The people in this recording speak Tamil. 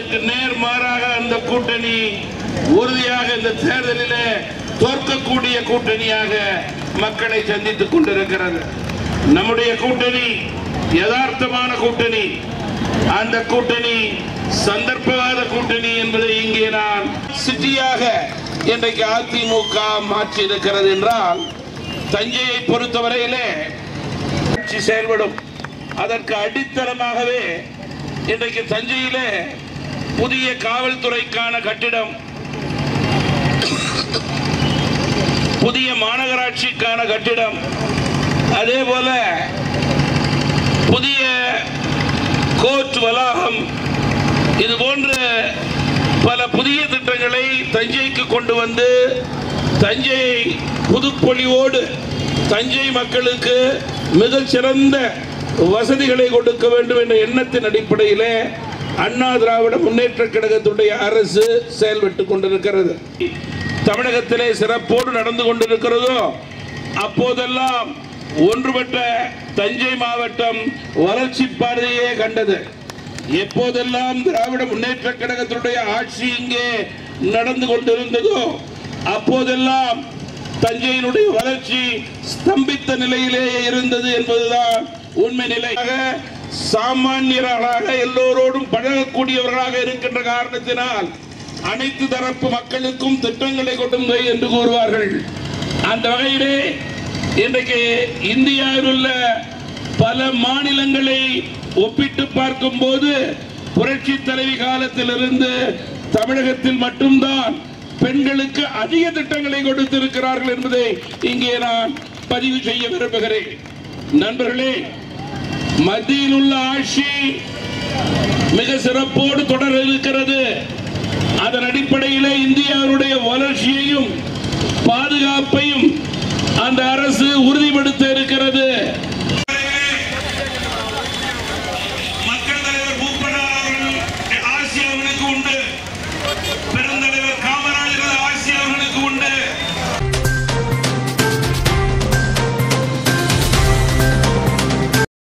அதற்கு நேர்மாறாக அந்த கூட்டணி உறுதியாக இந்த தேர்தலிலே தோற்கக்கூடிய கூட்டணியாக மக்களை சந்தித்துக் கொண்டிருக்கிறது நம்முடைய கூட்டணி யதார்த்தமான கூட்டணி அந்த கூட்டணி சந்தர்ப்பவாத கூட்டணி என்பதை இங்கே நான் சிட்டியாக இன்றைக்கு அதிமுக மாற்றி இருக்கிறது என்றால் தஞ்சையை பொறுத்தவரையிலே ஆட்சி செயல்படும் அதற்கு அடித்தளமாகவே இன்றைக்கு தஞ்சையிலே புதிய காவல்துறைக்கான கட்டிடம் புதிய மாநகராட்சிக்கான கட்டிடம் அதே போல புதிய கோர்ட் வளாகம் இது போன்ற பல புதிய திட்டங்களை தஞ்சைக்கு கொண்டு வந்து தஞ்சையை புதுப்பொலிவோடு தஞ்சை மக்களுக்கு மிகச் சிறந்த வசதிகளை கொடுக்க வேண்டும் என்ற எண்ணத்தின் அடிப்படையிலே அண்ணா திராவிட முன்னேற்ற கழகத்துடைய அரசு செயல்பட்டு கொண்டிருக்கிறது தமிழகத்திலே சிறப்போடு நடந்து கொண்டிருக்கிறதோ அப்போதெல்லாம் ஒன்றுபட்ட தஞ்சை மாவட்டம் வளர்ச்சி பாதையே கண்டது எப்போதெல்லாம் திராவிட முன்னேற்ற கழகத்தினுடைய ஆட்சி இங்கே நடந்து கொண்டிருந்ததோ அப்போதெல்லாம் தஞ்சையினுடைய வளர்ச்சி ஸ்தம்பித்த நிலையிலேயே இருந்தது என்பதுதான் உண்மை நிலையாக சாமானியர்களாக எல்லோரோடும் பழகக்கூடியவர்களாக இருக்கின்ற காரணத்தினால் அனைத்து தரப்பு மக்களுக்கும் திட்டங்களை கொண்டு என்று கூறுவார்கள் அந்த வகையிலே இன்றைக்கு இந்தியாவில் உள்ள பல மாநிலங்களை ஒப்பிட்டு பார்க்கும் போது புரட்சி தலைவி காலத்திலிருந்து தமிழகத்தில் மட்டும்தான் பெண்களுக்கு அதிக திட்டங்களை கொடுத்திருக்கிறார்கள் என்பதை இங்கே நான் பதிவு செய்ய விரும்புகிறேன் நண்பர்களே மத்தியில் உள்ள ஆட்சி மிக சிறப்போடு தொடர இருக்கிறது அதன் அடிப்படையிலே இந்தியாவுடைய வளர்ச்சியையும் பாதுகாப்பையும் அந்த அரசு உறுதிப்படுத்த இருக்கிறது